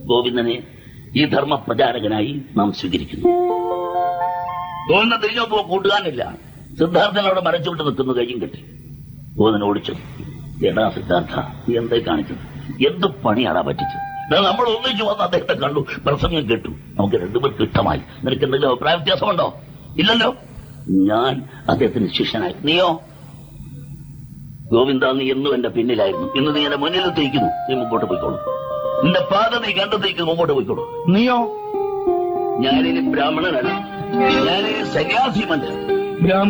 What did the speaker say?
ഗോവിന്ദനെ ഈ ധർമ്മ പ്രചാരകനായി നാം സ്വീകരിക്കുന്നു ഗോവിന്ദൻ തിരിഞ്ഞു നോക്കുമ്പോ കൂട്ടുകാരനില്ല സിദ്ധാർത്ഥൻ അവിടെ മരച്ചുവിട്ട് നിൽക്കുന്നു കയ്യും കെട്ടി ഗോവിന്ദൻ ഓടിച്ചു എടാ സിദ്ധാർത്ഥ നീ എന്തായി കാണിച്ചത് എന്ത് പണിയാടാ പറ്റിച്ചത് ദാ നമ്മൾ ഒന്നിച്ചു വന്ന് അദ്ദേഹത്തെ കണ്ടു പ്രസംഗം കേട്ടു നമുക്ക് രണ്ടുപേർക്ക് ഇഷ്ടമായി നിനക്ക് എന്തെങ്കിലും അഭിപ്രായ വ്യത്യാസമുണ്ടോ ഇല്ലല്ലോ ഞാൻ അദ്ദേഹത്തിന് ശിഷ്യനായി നീയോ ഗോവിന്ദ നീ എന്നും എന്റെ പിന്നിലായിരുന്നു ഇന്ന് നീ എന്റെ മുന്നിൽ തേക്കുന്നു നീ മുമ്പോട്ട് പോയിക്കോളൂ നിന്റെ പാത നീ കണ്ടെത്തേക്ക് മുമ്പോട്ട് പോയിക്കോളൂ നീയോ ഞാനിനി ബ്രാഹ്മണനല്ല ഞാനിനി സന്യാസിമല്ല ബ്രാഹ്മ